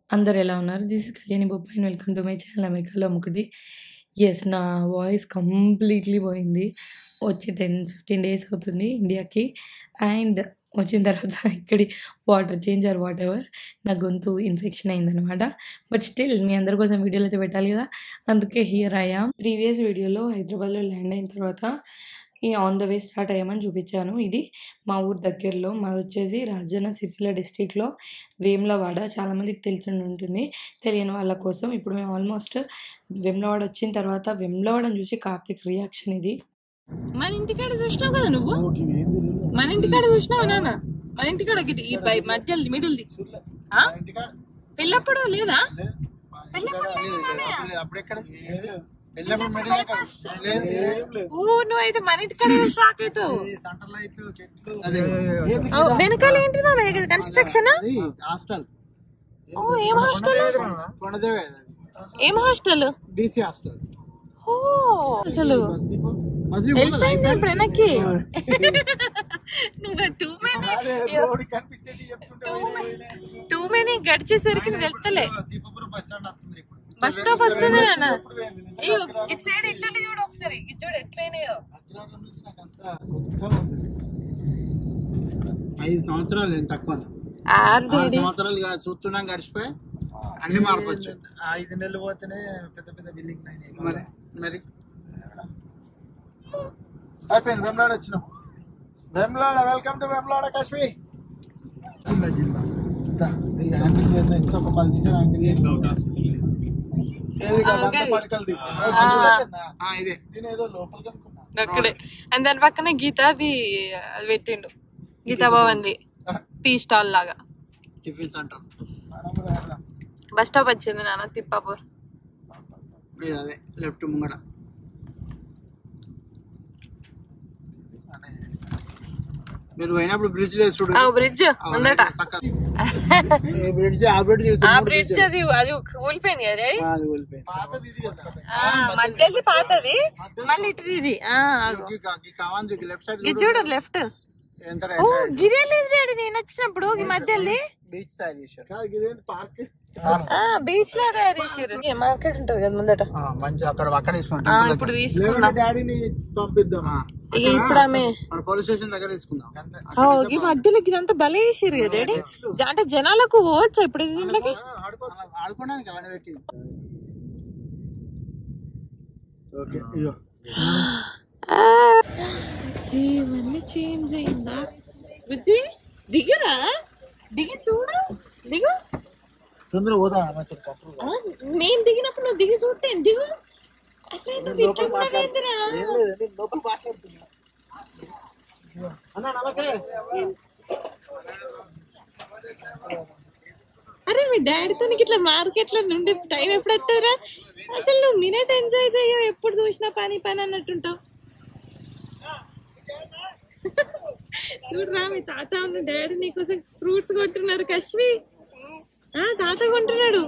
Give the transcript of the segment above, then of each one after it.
అందరూ ఎలా ఉన్నారు? This is Kalyani Boppayi and welcome to my channel అమెరికాలో అమ్మకుటి. యెస్ నా వాయిస్ కంప్లీట్‌లీ పోయింది. వచ్చి 10, 15 డేస్ అవుతుంది ఇండియాకి. అండ్ వచ్చిన తర్వాత ఇక్కడి వాటర్ చేంజ్ ఆర్ వాటెవర్ నా గొంతు ఇన్ఫెక్షన్ అయిందనమాట. బట్ స్టిల్ మీ అందరి కోసం వీడియోలు అయితే పెట్టాలి కదా! అందుకే హియర్ ఐ యామ్. ప్రీవియస్ వీడియోలో హైదరాబాద్‌లో ల్యాండ్ అయిన తర్వాత ఈ ఆన్ ద వే స్టార్ట్ అయ్యామని చూపించాను. ఇది మా ఊరు దగ్గరలో మాదొచ్చేసి రాజన్న సిరిసిల్ల డిస్ట్రిక్ట్‌లో వేములవాడ. చాలామందికి తెలిసుండి ఉంటుంది. తెలియని వాళ్ళ కోసం ఇప్పుడు మేము ఆల్మోస్ట్ వేములవాడ వచ్చిన తర్వాత వేములవాడని చూసి కార్తీక్ రియాక్షన్ ఇది. మన ఇంటికాడ చూసినావు కదా నువ్వు మన ఇంటికాడ చూసినావా నాన్న మన ఇంటికాడ గిట్ ఈ బై మధ్యది మిడిల్ది ఆ? పెళ్ళప్పుడు లేదా పెళ్ళప్పుడు లేదా నాన్నయ్య? అప్పుడెక్కడ వెళ్ళినప్పుడు మెడల్ లేదు ఓ నువ్వు అయితే మన ఇంటికాడ షాక్ అవుతావు సెంటర్ లైట్లు చెట్లు ఓ, వెనకాల ఏంటి నాన్న కన్స్ట్రక్షన్ అది హాస్టల్ ఓ ఏం హాస్టల్ కొండదేవే ఏం హాస్టల్ డీసీ హాస్టల్ ఓ అసలు మజిలీ వెళ్ళిపోయింది ఇప్పుడు వెనక్కి నువ్వు టూ మెనీ కనిపించేది చెప్తుంటే టూ మెనీ గడిచేసరికి నువ్వు వెళ్తలే దీపపురం బస్ స్టాండ్ వస్తుంది ఇప్పుడు బస్ స్టాప్ వస్తుంది నాన్న ఇయ్యో, ఇటు సైడ్ ఇల్లు చూడు ఒకసారి ఇటు చూడు ఎట్లయినాయో అఖిలాంధ్ర నుంచి నాకు అంతా కొత్తగా ఉంది. ఐదు సంవత్సరాలు నేను తక్కువ ఆరు ఆల్రెడీ సంవత్సరాలు కాదు, చూస్తున్నాం గడిచిపోయి అన్ని మార్పొచ్చు ఐదు నెలలు పోతేనే పెద్ద పెద్ద బిల్డింగ్ మరి మరి అయిపోయింది వెమ్లాడ వచ్చినాం వెమ్లాడ వెల్కమ్ టు వెమ్లాడ కాశ్మీర్ జిల్లా జిల్లా దా, ఇది హ్యాండిల్ చేసిన ఇంత ఒక పది నిమిషాలు హ్యాండిల్ చేసిన ఏది కాదు, అంత పడకలది. ఆ, ఇదే నేను ఏదో లోపలికి అనుకున్నా అక్కడే అండ్ దాని పక్కనే గీతాది అది పెట్టిండు గీతా భవన్ది టీ స్టాల్ లాగా టిఫిన్ సెంటర్ బస్ స్టాప్ వచ్చింది నాన్న తిప్పాపూర్ ఇది అదే లెఫ్ట్ ముంగడ మీరు పోయినప్పుడు బ్రిడ్జ్ లేదు చూడు ఆ బ్రిడ్జ్ ఉందట ఈ బ్రిడ్జ్ ఆ బ్రిడ్జ్ ఆ బ్రిడ్జ్ అది అది ఊలిపోయింది కదా డాడీ అది వెళ్ళిపోయింది ఆ, మధ్యది పాతది మళ్ళీ ఇటు ఇది ఆ, ఆగు. కావాలి లెఫ్ట్ సైడ్ ఇది చూడు లెఫ్ట్ ఎంత ఓ గిదే లేదు డాడీ నేను వచ్చినప్పుడు ఈ మధ్యది బీచ్ తయారు చేశారు పార్క్ ఆ బీచ్ లా తయారు చేసారు మార్కెట్ ఉంటది కదా ముందట మంచి అక్కడ అక్కడ ఆ, తీసుకుంటాం ఇప్పుడు తీసుకున్నా డాడీని పంపిద్దాం ఇక ఇప్పుడు ఆమె మన పోలీస్ స్టేషన్ దగ్గర తీసుకుందాం ఆ, ఈ మధ్యలో ఇదంతా భలే చేసారు కదా డాడీ జ- అంటే జనాలకు పోవచ్చా ఇప్పుడు ఇది దీంట్లోకి ఆడుకోవడానికి అవన్నీ పెట్టి ఓకే ఆ, ఇవన్నీ చేంజ్ అయిందా బుద్ధి దిగురా దిగి చూడు దిగు తొందర పోదా ఆ, మేం దిగినప్పుడు నువ్వు దిగి చూస్తే దిగు అట్లా నువ్వు ఇట్లా ఉన్నావేందిరా? లోపల మాట్లాడుతున్నా అన్న నమస్తే అరే మీ డాడీతో నీకు ఇట్లా మార్కెట్ లో నుండి టైం ఎప్పుడు వస్తుందిరా అసలు నువ్వు మినిట్ ఎంజాయ్ చెయ్యవు ఎప్పుడు చూసినా పని పని అన్నట్టుంటావు చూడరా మీ తాత ఉన్న డాడీ నీకోసం ఫ్రూట్స్ కొంటున్నారు కశ్మి ఆ తాత కొంటున్నాడు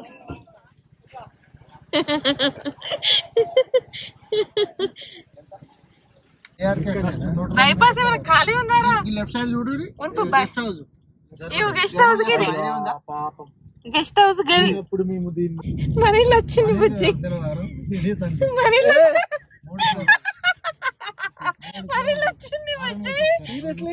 బైపాస్ ఏమైనా ఖాళీ ఉన్నారా ఈ లెఫ్ట్ సైడ్ చూడు ఉంటు బై గెస్ట్ హౌస్ ఇవి గెస్ట్ హౌస్ గిరి పాపం గెస్ట్ హౌస్ గరి ఇప్పుడు మేము దీన్ని మన ఇల్లు వచ్చింది బుజ్జి ఇదే సంగతి. మన ఇల్లు వచ్చింది మన ఇల్లు వచ్చింది బుజ్జి Seriously?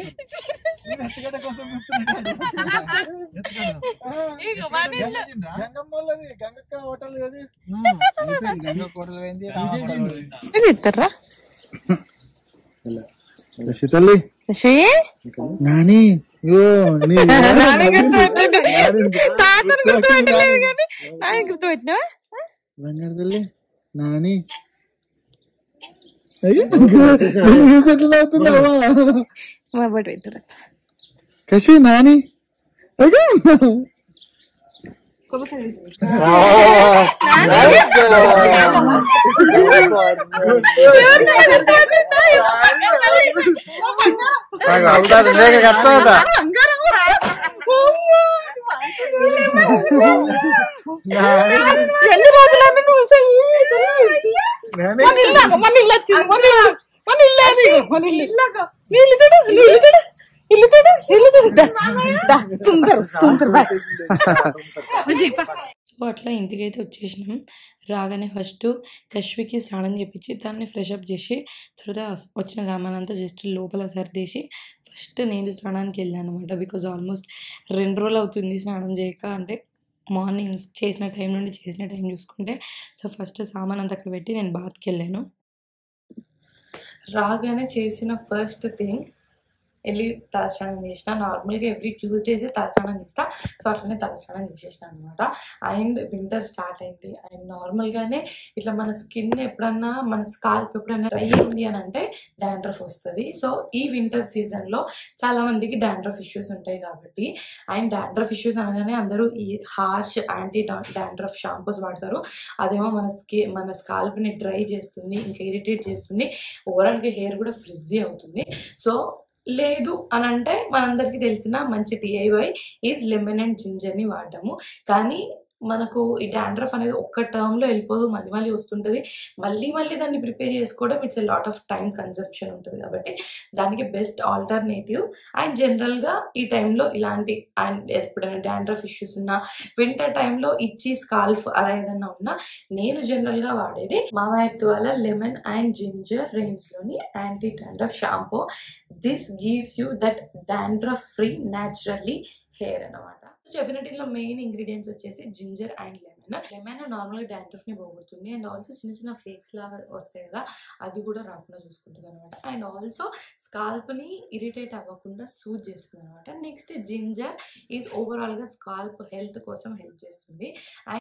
ఇగో మన ఇల్లు గంగమ్మలది గంగక్క హోటల్ అది గంగ హోటల్ పోయింది ఇది ఇస్తారా శీతల్లి షే నాని యో నీ తాతను గుర్తుపెట్టలేదు కానీ ఆయన గుర్తుపెట్టినా బంగారు తల్లి నాని మా బట్టి పెట్టారా కషి నాని ఎన్ని రోజులన్నీ నువ్వు చెయ్యి. మన ఇల్లు, మన ఇల్లు వచ్చింది, మన ఇల్లు. మన ఇల్లు అది, మన ఇల్లు. నీళ్ళు చూడు, నీళ్ళు చూడు. ఇల్లు చూడు ఇల్లు చూడు దా, దా, తుందరు తుందరు బా. సో అట్లా ఇంటికైతే వచ్చేసినాం రాగానే ఫస్ట్ కశ్వికి స్నానం చేపించి దాన్ని ఫ్రెష్ అప్ చేసి తర్వాత వచ్చిన సామాన్ అంతా జస్ట్ లోపల సర్దేసి ఫస్ట్ నేను స్నానానికి వెళ్ళాను అనమాట బికాజ్ ఆల్మోస్ట్ రెండు రోజులు అవుతుంది స్నానం చేయక అంటే మార్నింగ్ చేసిన టైం నుండి చేసిన టైం చూసుకుంటే సో ఫస్ట్ సామాన్ అంతా అక్కడ పెట్టి నేను బాత్కి వెళ్ళాను రాగానే చేసిన ఫస్ట్ థింగ్ వెళ్ళి తలస్నానం చేసిన నార్మల్గా ఎవ్రీ ట్యూస్డేసే తలస్నానం చేస్తా సో అట్లనే తలస్నానం చేసేసిన అనమాట అండ్ వింటర్ స్టార్ట్ అయింది అండ్ నార్మల్గానే ఇట్లా మన స్కిన్ ఎప్పుడన్నా మన స్కాల్ప్ ఎప్పుడన్నా డ్రై అయింది అని అంటే డాండ్రఫ్ వస్తుంది సో ఈ వింటర్ సీజన్లో చాలా మందికి డాండ్రఫ్ ఇష్యూస్ ఉంటాయి కాబట్టి అండ్ డాండ్రఫ్ ఇష్యూస్ అనగానే అందరూ ఈ హార్ష్ యాంటీ డాండ్రఫ్ షాంపూస్ వాడతారు అదేమో మన స్కి మన స్కాల్ప్ని డ్రై చేస్తుంది ఇంకా ఇరిటేట్ చేస్తుంది ఓవరాల్గా హెయిర్ కూడా ఫ్రిజ్జీ అవుతుంది సో లేదు అని అంటే మనందరికీ తెలిసిన మంచి డిఐవై ఈజ్ లెమన్ అండ్ జింజర్ని వాడటము కానీ మనకు ఈ డాండ్రఫ్ అనేది ఒక్క టర్మ్లో వెళ్ళిపోదు మళ్ళీ మళ్ళీ వస్తుంటుంది మళ్ళీ మళ్ళీ దాన్ని ప్రిపేర్ చేసుకోవడం it's a lot of time consumption ఉంటుంది కాబట్టి దానికి బెస్ట్ ఆల్టర్నేటివ్ అండ్ జనరల్గా ఈ టైంలో ఇలాంటి అండ్ ఎప్పుడైనా డాండ్రఫ్ ఇష్యూస్ ఉన్నా వింటర్ టైంలో ఇచ్చి స్కాల్ఫ్ అలా ఏదన్నా ఉన్నా నేను జనరల్గా వాడేది మామా ఎర్త్ వల్ల లెమన్ అండ్ జింజర్ రేంజ్లోని anti dandruff shampoo this gives you that dandruff free naturally hair అనమాట చెప్పినట్టు ఇందులో మెయిన్ ఇంగ్రీడియంట్స్ వచ్చేసి జింజర్ అండ్ లెమన్ లెమన్ నార్మల్గా డాండ్రఫ్ ని పోగొడుతుంది అండ్ ఆల్సో చిన్న చిన్న ఫ్లేక్స్ లాగా వస్తాయి కదా అది కూడా రాకుండా చూసుకుంటుంది అనమాట అండ్ ఆల్సో స్కాల్ప్ ని ఇరిటేట్ అవ్వకుండా సూట్ చేస్తుంది అనమాట నెక్స్ట్ జింజర్ ఈజ్ ఓవరాల్ గా స్కాల్ప్ హెల్త్ కోసం హెల్ప్ చేస్తుంది అండ్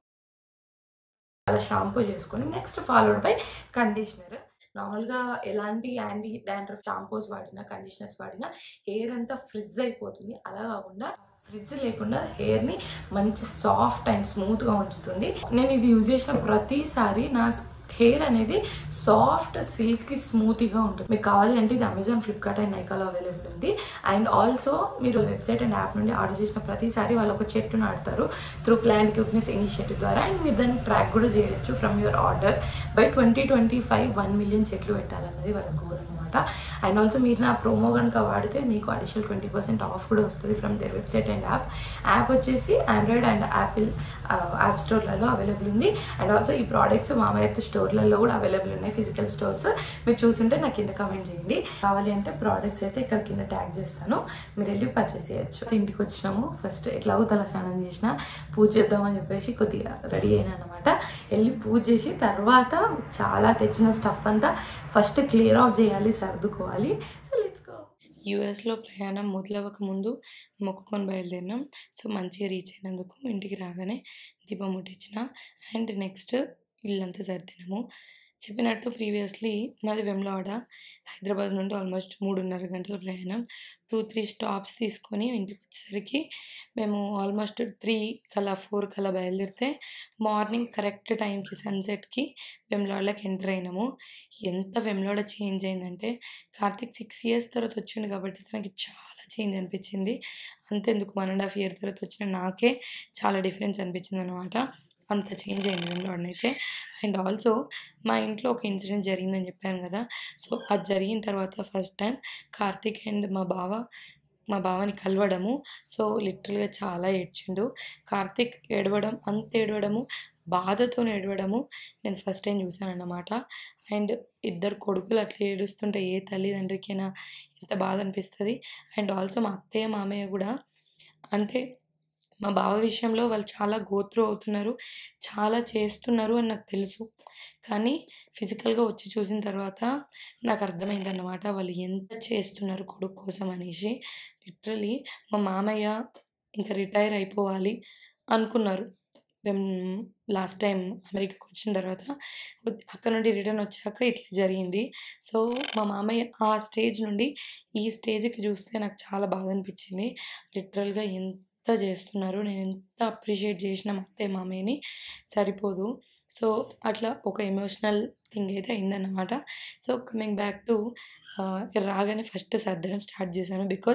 అలా షాంపూ చేసుకొని నెక్స్ట్ ఫాలోడ్ బై కండిషనర్ నార్మల్గా ఎలాంటి యాంటీ డాండ్రఫ్ షాంపూస్ వాడినా కండిషనర్స్ వాడినా హెయిర్ అంతా ఫ్రిజ్ అయిపోతుంది అలా కాకుండా ఫ్రిడ్జ్ లేకుండా హెయిర్ని మంచి సాఫ్ట్ అండ్ స్మూత్గా ఉంచుతుంది నేను ఇది యూజ్ చేసిన ప్రతిసారి నా హెయిర్ అనేది సాఫ్ట్ సిల్కీ స్మూతీగా ఉంటుంది మీకు కావాలి అంటే ఇది అమెజాన్ ఫ్లిప్కార్ట్ అండ్ నైకాలో అవైలబుల్ ఉంది అండ్ ఆల్సో మీరు వెబ్సైట్ అండ్ యాప్ నుండి ఆర్డర్ చేసిన ప్రతిసారి వాళ్ళు ఒక చెట్టు నాటుతారు త్రూ ప్లాంట్ క్యూట్నెస్ ఇనిషియేటివ్ ద్వారా అండ్ మీరు దాన్ని ట్రాక్ కూడా చేయొచ్చు from your order by twenty twenty five one million చెట్లు పెట్టాలన్నది వాళ్ళ గోల్ అనమాట అండ్ ఆల్సో మీరు నా ప్రోమో కనుక వాడితే మీకు అడిషనల్ ట్వంటీ పర్సెంట్ ఆఫ్ కూడా వస్తుంది from their website and app app వచ్చేసి ఆండ్రాయిడ్ అండ్ యాపిల్ యాప్ స్టోర్లలో అవైలబుల్ ఉంది అండ్ ఆల్సో ఈ ప్రోడక్ట్స్ మామయ్య స్టోర్లలో కూడా అవైలబుల్ ఉన్నాయి ఫిజికల్ స్టోర్స్ మీరు చూసుంటే నాకు కింద కమెంట్ చేయండి కావాలి అంటే ప్రోడక్ట్స్ అయితే ఇక్కడ కింద ట్యాగ్ చేస్తాను మీరు వెళ్ళి పర్చేస్ చేయొచ్చు ఇంటికి వచ్చినాము ఫస్ట్ ఎట్లా తల స్నానం చేసిన పూజ చేద్దామని చెప్పేసి కొద్దిగా రెడీ అయినా అనమాట వెళ్ళి పూజ చేసి తర్వాత చాలా తెచ్చిన స్టఫ్ అంతా ఫస్ట్ క్లియర్ ఆఫ్ చేయాలి సర్దుకోవాలి సో లెట్స్ గో యూఎస్లో ప్రయాణం మొదలవ్వక ముందు మొక్కుకొని బయలుదేరినాం సో మంచిగా రీచ్ అయినందుకు ఇంటికి రాగానే దీపం ముట్టించిన అండ్ నెక్స్ట్ ఇల్లంతా సర్దినాము చెప్పినట్టు ప్రీవియస్లీ మాది వెమ్లవాడ హైదరాబాద్ నుండి ఆల్మోస్ట్ మూడున్నర గంటల ప్రయాణం టూ త్రీ స్టాప్స్ తీసుకొని ఇంటికి వచ్చేసరికి మేము ఆల్మోస్ట్ త్రీ కలా ఫోర్ కలా బయలుదేరితే మార్నింగ్ కరెక్ట్ టైంకి సన్సెట్కి వెమ్లవాడలోకి ఎంటర్ అయినాము ఎంత వెమ్లవాడ చేంజ్ అయిందంటే కార్తిక్ సిక్స్ ఇయర్స్ తర్వాత వచ్చిండు కాబట్టి తనకి చాలా చేంజ్ అనిపించింది అంతెందుకు వన్ అండ్ హాఫ్ ఇయర్ తర్వాత వచ్చిన నాకే చాలా డిఫరెన్స్ అనిపించింది అనమాట అంత చేంజ్ అయింది వెమ్లవాడనైతే అండ్ ఆల్సో మా ఇంట్లో ఒక ఇన్సిడెంట్ జరిగిందని చెప్పాను కదా సో అది జరిగిన తర్వాత ఫస్ట్ టైం కార్తిక్ అండ్ మా బావ మా బావని కలవడము సో లిటరల్గా చాలా ఏడ్చిండు కార్తిక్ ఏడవడం అంత ఏడవడము బాధతో ఏడవడము నేను ఫస్ట్ టైం చూసాను అన్నమాట అండ్ ఇద్దరు కొడుకులు అట్లా ఏడుస్తుంటే ఏ తల్లిదండ్రికైనా ఎంత బాధ అనిపిస్తుంది అండ్ ఆల్సో మా అత్తయ్య మామయ్య కూడా అంటే మా బావ విషయంలో వాళ్ళు చాలా గోత్రు అవుతున్నారు చాలా చేస్తున్నారు అని నాకు తెలుసు కానీ ఫిజికల్గా వచ్చి చూసిన తర్వాత నాకు అర్థమైందన్నమాట వాళ్ళు ఎంత చేస్తున్నారు కొడుకు కోసం అనేసి లిటరలీ మా మామయ్య ఇంకా రిటైర్ అయిపోవాలి అనుకున్నారు మేము లాస్ట్ టైం అమెరికాకి వచ్చిన తర్వాత అక్కడ నుండి రిటర్న్ వచ్చాక ఇట్లా జరిగింది సో మా మామయ్య ఆ స్టేజ్ నుండి ఈ స్టేజ్కి చూస్తే నాకు చాలా బాధ అనిపించింది లిటరల్గా ఎంత చేస్తున్నారు నేను ఎంత అప్రిషియేట్ చేసిన మా అత్తయ్య మామయ్యని సరిపోదు సో అట్లా ఒక ఎమోషనల్ థింగ్ అయితే అయిందన్నమాట సో కమింగ్ బ్యాక్ టు రాగానే ఫస్ట్ సర్దడం స్టార్ట్ చేశాను బికాస్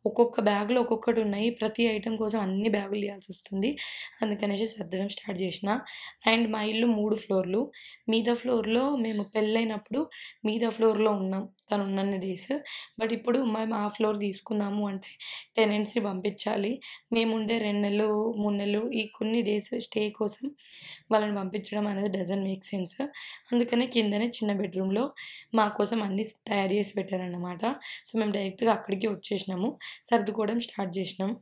ఒక్కొక్క బ్యాగ్‌లో ఒక్కొక్కటి ఉన్నాయి. ప్రతి ఐటెమ్ కోసం అన్ని బ్యాగులు తీయాల్సి వస్తుంది. అందుకనేసి సర్దడం స్టార్ట్ చేసిన. అండ్ మా ఇల్లు 3 ఫ్లోర్‌లు. మీద ఫ్లోర్‌లో మేము పెళ్ళైనప్పుడు మీద ఫ్లోర్‌లో ఉన్నాం. తను ఉన్నన్ని డేస్. బట్ ఇప్పుడు మేము ఆ ఫ్లోర్ తీసుకుందాము అంటే టెనెంట్స్‌ని పంపించాలి. మేముండే 2 నెలలు, 3 నెలలు ఈ కొన్ని డేస్ స్టే కోసం వాళ్ళని పంపించడం అనేది డజంట్ మేక్ సెన్స్. అందుకనే కిందనే చిన్న బెడ్‌రూమ్‌లో మా కోసం అన్నీ తయారు చేసి పెట్టారన్నమాట. సో, మేము డైరెక్ట్‌గా అక్కడికే వచ్చేసినాము. సర్దుకోవడం స్టార్ట్ చేసినాం.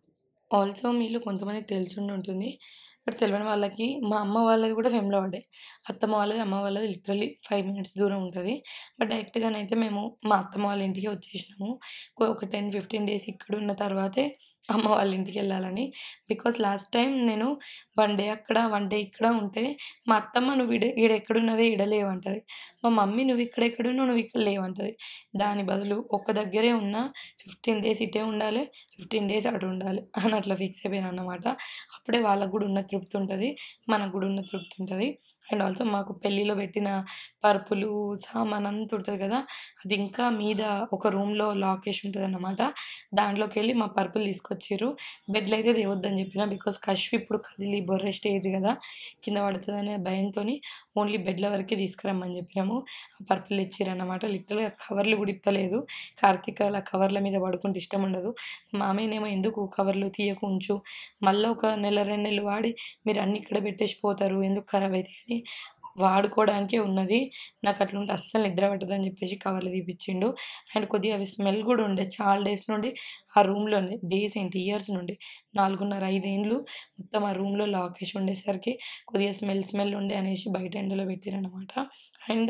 ఆల్సో మీలో కొంతమందికి తెలిసుండి ఉంటుంది. బట్ తెలవని వాళ్ళకి మా అమ్మ వాళ్ళది కూడా వేములవాడే. అత్తమ్మ వాళ్ళది, అమ్మ వాళ్ళది లిటరల్లీ 5 మినిట్స్ దూరం ఉంటది. బట్ డైరెక్ట్‌గానైతే మేము మా అత్తమ్మ వాళ్ళ ఇంటికే వచ్చేసినాము. కొ ఒక 10, 15 డేస్ ఇక్కడున్న తర్వాతే అమ్మ వాళ్ళ ఇంటికెళ్ళాలని. బికాజ్ లాస్ట్ టైమ్ నేను 1 డే అక్కడ, 1 డే ఇక్కడ ఉంటే మా అత్తమ్మ "నువ్వు ఈడ ఈడ ఎక్కడున్నవే ఈడ లేవంటది." మా మమ్మీ "నువ్వు ఇక్కడ ఎక్కడున్నావు, నువ్వు ఇక్కడ లేవంటది." దాని బదులు ఒక్క దగ్గరే ఉన్నా 15 డేస్ ఇటే ఉండాలే, 15 డేస్ అటు ఉండాలి అని అట్లా ఫిక్స్ అయిపోయానన్నమాట. అప్పుడే వాళ్ళకి కూడా ఉన్న తృప్తి ఉంటది. మనకు కూడా ఉన్న తృప్తి ఉంటది. అండ్ ఆల్సో మాకు పెళ్ళిలో పెట్టిన పరుపులు, సామాను అంతా ఉంటది కదా! అది ఇంకా మీద ఒక రూమ్‌లో లాక్ ఏసి ఉంటదన్నమాట. దాంట్లోకెళ్ళి మా పరుపులు తీసుకొచ్చిర్రు. బెడ్‌లో అయితే తేవద్దని చెప్పిన. బికాజ్ కష్ ఇప్పుడు కదిలి బొర్రే స్టేజ్ కదా! కింద పడతదనే భయంతోని ఓన్లీ బెడ్‌ల వరకే తీసుకురమ్మని చెప్పినాము. ఆ పరుపులు తెచ్చిర్రన్నమాట. లిటరల్‌గా కవర్లు కూడా ఇప్పలేదు. కార్తీక్ అలా కవర్ల మీద పడుకుంటే ఇష్టం ఉండదు. మామయ్యనేమో "ఎందుకు కవర్లు తీయకు ఉంచు. మళ్ళా ఒక నెల, 2 నెలలు వాడి మీరు అన్నీ ఇక్కడ పెట్టేసి పోతారు. ఎందుకు ఖరాబ్ అయితాయి" అని వాడుకోవడానికే ఉన్నది. నాకు అట్లుంటే అస్సలు నిద్ర పట్టదని చెప్పేసి కవర్లు తీపిచ్చిండు. అండ్ కొద్దిగా అవి స్మెల్ కూడా ఉండే. చాలా డేస్ నుండి ఆ రూమ్‌లోనే డేస్ ఏంటి ఇయర్స్ నుండి 4.5, 5 ఏండ్లు మొత్తం ఆ రూమ్‌లో లాక్ ఏసి ఉండేసరికి కొద్దిగా స్మెల్ స్మెల్ ఉండే అనేసి బయట ఎండలో పెట్టిర్రన్నమాట. అండ్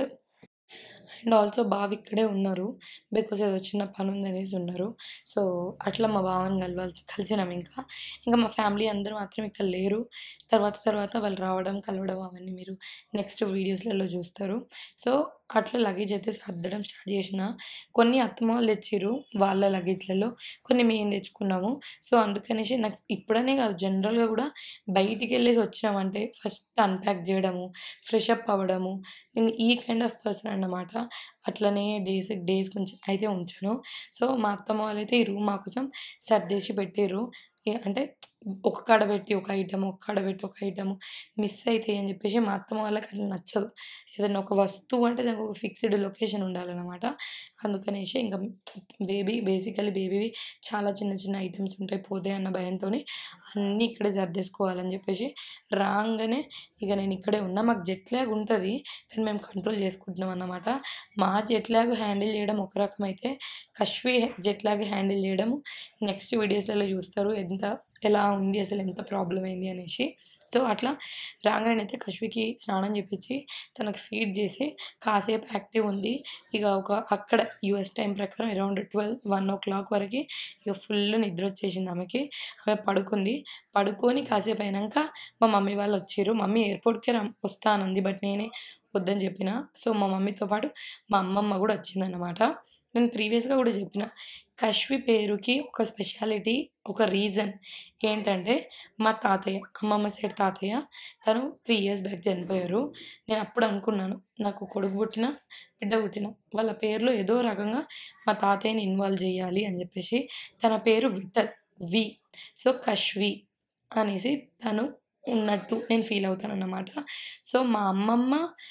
అండ్ ఆల్సో బావ ఇక్కడే ఉన్నారు. బికాజ్ ఏదో చిన్న పనుందనేసి ఉన్నారు. సో, అట్లా మా బావని కలవాలి కలిసినాం ఇంకా. ఇంకా మా ఫ్యామిలీ అందరూ మాత్రం ఇక్కడ లేరు. తర్వాత తర్వాత వాళ్ళు రావడం, కలవడం అవన్నీ మీరు నెక్స్ట్ వీడియోస్‌లలో చూస్తారు. సో, అట్లా లగేజ్ అయితే సర్దడం స్టార్ట్ చేసిన. కొన్ని అత్తమ్మ వాళ్ళు తెచ్చిర్రు. వాళ్ళ లగేజ్‌లలో కొన్ని మేము తెచ్చుకున్నాము. సో, అందుకనేసి నాకు ఇప్పుడనే కాదు జనరల్‌గా కూడా బయటికెళ్ళేసి వచ్చినామంటే ఫస్ట్ అన్‌ప్యాక్ చేయడము, ఫ్రెష్ అప్ అవ్వడము. నేను ఈ కైండ్ ఆఫ్ పర్సన్ అన్నమాట. అట్లనే డేస్ డేస్ కొంచెం అయితే ఉంచను. సో, మా అత్తమ్మ వాళ్ళైతే ఈ రూమ్ మా కోసం సర్దేసి పెట్టిర్రు. ఎ అంటే ఒక కాడ పెట్టి ఒక ఐటెమ్, ఒక కాడ పెట్టి ఒక ఐటెమ్ మిస్ అయితాయి అని చెప్పేసి మా అత్తమ్మ వాళ్ళకి అట్లా నచ్చదు. ఏదైనా ఒక వస్తువు అంటే దానికి ఒక ఫిక్స్‌డ్ లొకేషన్ ఉండాలన్నమాట. అందుకనేసి ఇంకా బేబీ బేసికల్లీ బేబీవి చాలా చిన్న చిన్న ఐటెమ్స్ ఉంటాయి పోతాయి అన్న భయంతోని అన్నీ ఇక్కడే సర్దేసుకోవాలని చెప్పేసి రాంగానే ఇక నేను ఇక్కడే ఉన్నా. మాకు జెట్ లాగ్ ఉంటది. కానీ మేము కంట్రోల్ చేసుకుంటున్నాం అన్నమాట. మా జెట్ లాగ్ హ్యాండిల్ చేయడం ఒక రకం అయితే కష్వి జెట్ లాగ్ హ్యాండిల్ చేయడం నెక్స్ట్ వీడియోస్‌లలో చూస్తారు. ఎంత ఎలా ఉంది అసలు ఎంత ప్రాబ్లమ్ అయింది అనేసి. సో, అట్లా రాంగానైతే కష్వికి స్నానం చేపిచ్చి తనకి ఫీడ్ చేసి కాసేపు యాక్టివ్ ఉంది. ఇక ఒక అక్కడ యూఎస్ టైం ప్రకారం అరౌండ్ 12, 1:00 వరకి ఇక ఫుల్ నిద్ర వచ్చేసింది ఆమెకి. ఆమె పడుకుంది. పడుకొని కాసేపు అయినంక మా మమ్మీ వాళ్ళు వచ్చిర్రు. మమ్మీ ఎయిర్‌పోర్ట్‌కే రమ్ వస్తా అనంది. బట్ నేనే వద్దని చెప్పిన. సో, మా మమ్మీతో పాటు మా అమ్మమ్మ కూడా వచ్చిందన్నమాట. నేను ప్రీవియస్‌గా కూడా చెప్పిన. కష్వి పేరుకి ఒక స్పెషాలిటీ, ఒక రీజన్ ఏంటంటే మా తాతయ్య, అమ్మమ్మ సైడ్ తాతయ్య తను 3 ఇయర్స్ బ్యాక్ చనిపోయారు. నేను అప్పుడు అనుకున్నాను. నాకు కొడుకు పుట్టినా, బిడ్డ పుట్టినా వాళ్ళ పేరులో ఏదో రకంగా మా తాతయ్యని ఇన్వాల్వ్ చేయాలి అని చెప్పేసి తన పేరు విఠల్ వి. సో, కష్వి అనేసి తను ఉన్నట్టు నేను ఫీల్ అవుతానన్నమాట. సో, మా అమ్మమ్మ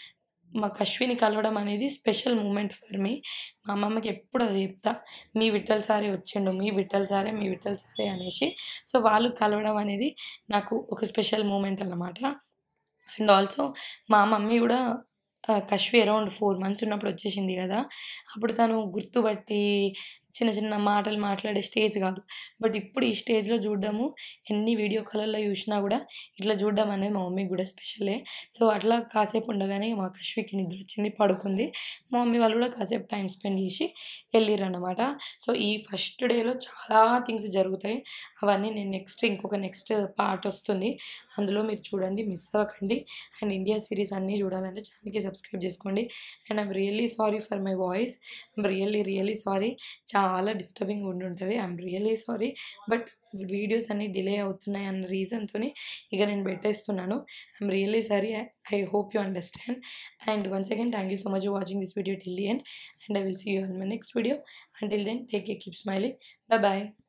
మా కష్విని కలవడం అనేది స్పెషల్ మూమెంట్ ఫర్ మీ. మా అమ్మమ్మకి ఎప్పుడు అది చెప్తా. మీ విఠల్ సారే వచ్చిండు. మీ విఠల్ సారే, మీ విఠల్ సారే అనేసి. సో, వాళ్ళు కలవడం అనేది నాకు ఒక స్పెషల్ మూమెంట్ అన్నమాట. అండ్ ఆల్సో మా మమ్మీ కూడా ఆహ్, కష్వి అరౌండ్ 4 మంత్స్ ఉన్నప్పుడు వచ్చేసింది కదా! అప్పుడు తను గుర్తుపట్టి చిన్న చిన్న మాటలు మాట్లాడే స్టేజ్ కాదు. బట్ ఇప్పుడు ఈ స్టేజ్‌లో చూడడము ఎన్ని వీడియో కాల్‌లలో చూసినా కూడా ఇట్లా చూడడం అనేది మా మమ్మీకి కూడా స్పెషలే. సో, అట్లా కాసేపు ఉండగానే మా కష్వికి నిద్ర వచ్చింది. పడుకుంది. మా మమ్మీ వాళ్ళు కూడా కాసేపు టైమ్ స్పెండ్ చేసి ఎళ్ళిర్రన్నమాట. సో, ఈ ఫస్ట్ డేలో చాలా థింగ్స్ జరుగుతాయి. అవన్నీ నేను నెక్స్ట్ ఇంకొక నెక్స్ట్ పార్ట్ వస్తుంది. అందులో మీరు చూడండి. మిస్ అవ్వకండి. అండ్ ఇండియా సీరీస్ అన్నీ చూడాలంటే ఛానెల్‌కి సబ్స్క్రైబ్ చేసుకోండి. And I'm really sorry for my voice. I'm really really sorry. చాలా డిస్టర్బింగ్‌గా ఉండుంటది. I'm really sorry. But videos అన్నీ డిలే అవుతున్నాయి అన్న రీజన్‌తోని ఇక నేను పెట్టేస్తున్నాను. I'm really sorry. I hope you understand. And once again thank you so much for watching this video till the end. And I will see you on my next video. Until then take care, keep smiling. By by.